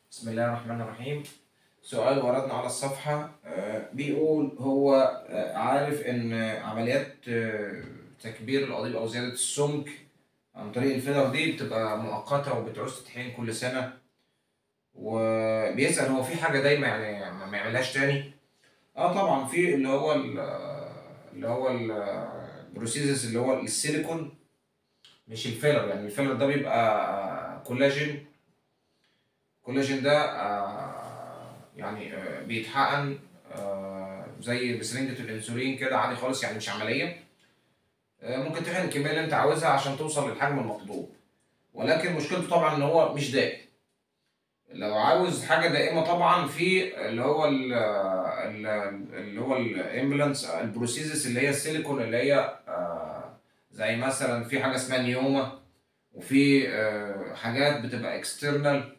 بسم الله الرحمن الرحيم سؤال وردنا على الصفحة آه، بيقول هو آه، عارف إن عمليات آه، تكبير القضيب أو زيادة السمك عن طريق الفيلر دي بتبقى مؤقتة وبتعوز تتحقن كل سنة وبيسأل هو في حاجة دايما يعني ما يعملهاش تاني اه طبعا في اللي هو ال- اللي هو البروسيسس اللي هو السيليكون مش الفيلر يعني الفيلر ده بيبقى كولاجين الكولاجين ده آه، يعني آه، بيتحقن آه، زي بسرنجة الانسولين كده عادي خالص يعني مش عملية آه، ممكن تحقن الكمية اللي انت عاوزها عشان توصل للحجم المطلوب ولكن مشكلته طبعا ان هو مش دائم لو عاوز حاجة دائمة طبعا في اللي هو ال ال اللي هو الامبلانس البروسيسس اللي هي السيليكون اللي هي آه، زي مثلا في حاجة اسمها نيوما وفي آه، حاجات بتبقى اكسترنال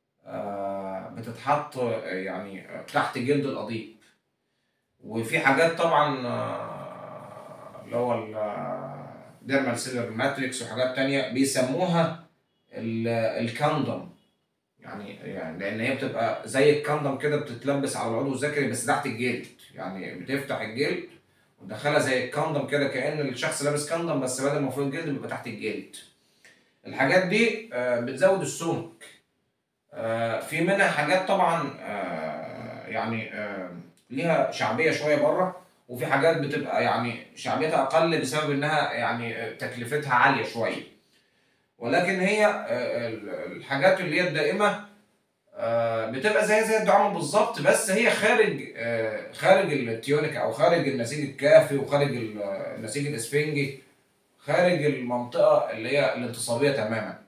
بتتحط آه، يعني آه، تحت جلد القضيب وفي حاجات طبعا آه، اللي هو الديرمال سيلر ماتريكس وحاجات تانية بيسموها ال- الكاندوم يعني يعني لان هي بتبقى زي الكاندوم كده بتتلبس على العضو الذكري بس تحت الجلد يعني بتفتح الجلد وتدخلها زي الكاندوم كده كأن الشخص لابس كاندوم بس بدل ما فوق الجلد بيبقى تحت الجلد الحاجات دي آه، بتزود السمك آه، في منها حاجات طبعا آه، يعني آه، ليها شعبيه شويه بره وفي حاجات بتبقى يعني شعبيتها اقل بسبب انها يعني آه، تكلفتها عاليه شويه ولكن هي آه، ال- الحاجات اللي هي الدائمه آه، بتبقى زي زي الدعامه بالظبط بس هي خارج آه، خارج التيونيك او خارج النسيج الكافي وخارج ال- النسيج الاسفنجي خارج المنطقه اللي هي الانتصابيه تماما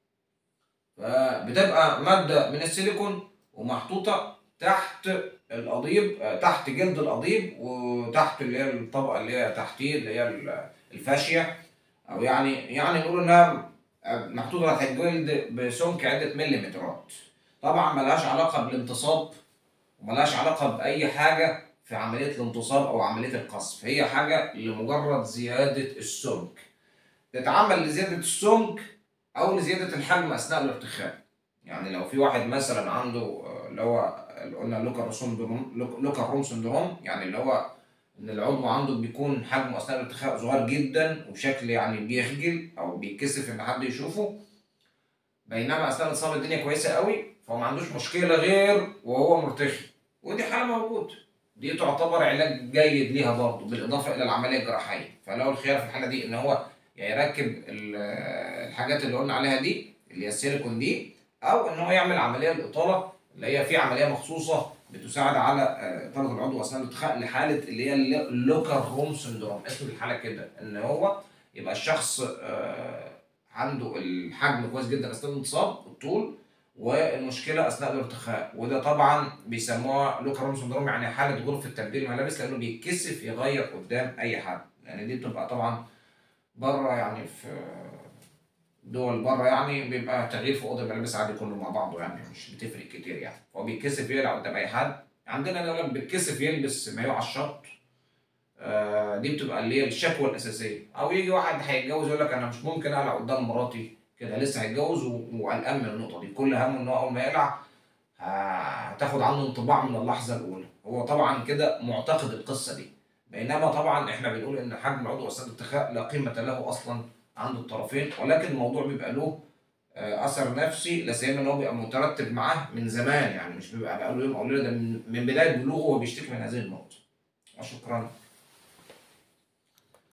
فبتبقى مادة من السيليكون ومحطوطة تحت القضيب آه، تحت جلد القضيب وتحت اللي هي الطبقة اللي هي تحتيه اللي هي ال- الفاشية أو يعني يعني نقول إنها محطوطة تحت الجلد بسمك عدة مليمترات طبعا ملهاش علاقة بالانتصاب وملهاش علاقة بأي حاجة في عملية الانتصاب أو عملية القصف هي حاجة لمجرد زيادة السمك تتعمل لزيادة السمك او لزياده الحجم اثناء الارتخاء يعني لو في واحد مثلا عنده آه، اللي هو اللي قلنا لوكر سندروم لوك- لوكر روم سندروم يعني اللي هو ان العضو عنده بيكون حجمه اثناء الارتخاء صغير جدا وبشكل يعني بيخجل او بيتكسف ان حد يشوفه بينما اثناء الاصابه الدنيا كويسه قوي فهو ما عندوش مشكله غير وهو مرتخي ودي حاله موجوده دي تعتبر علاج جيد ليها برضه بالاضافه الى العمليه الجراحيه فلو الخيار في الحاله دي ان هو يا يركب ال- الحاجات اللي قلنا عليها دي اللي هي السيليكون دي او ان هو يعمل عمليه الاطاله اللي هي في عمليه مخصوصه بتساعد على آه، اطاله العضو اثناء الارتخاء لحاله اللي هي اللوكر روم سندروم اسم الحاله كده ان هو يبقى الشخص آه، عنده الحجم كويس جدا اثناء الانتصاب الطول والمشكله اثناء الارتخاء وده طبعا بيسموها لوكر روم سندروم يعني حاله غرفه تبديل الملابس لانه بيتكسف يغير قدام اي حد يعني دي بتبقى طبعا بره يعني في دول بره يعني بيبقى تغيير في اوضه الملابس عادي كله مع بعضه يعني مش بتفرق كتير يعني هو بيتكسف يقلع قدام اي حد عندنا يقول لك بيتكسف يلبس مايو على الشط آه، دي بتبقى اللي هي الشكوى الاساسيه او يجي واحد هيتجوز يقول لك انا مش ممكن اقلع قدام مراتي كده لسه هيتجوز و- وقلقان من النقطه دي كل همه ان هو اول ما يقلع ه- هتاخد عنه انطباع من اللحظه الاولى هو طبعا كده معتقد القصه دي بينما طبعا احنا بنقول ان حجم العضو اثناء الارتخاء لا قيمه له اصلا عند الطرفين ولكن الموضوع بيبقى له آه، اثر نفسي لا سيما ان هو بيبقى مترتب معاه من زمان يعني مش بيبقى بقى له يوم او ليله ده من من بدايه بلوغه وهو بيشتكي من هذه النقطه وشكرا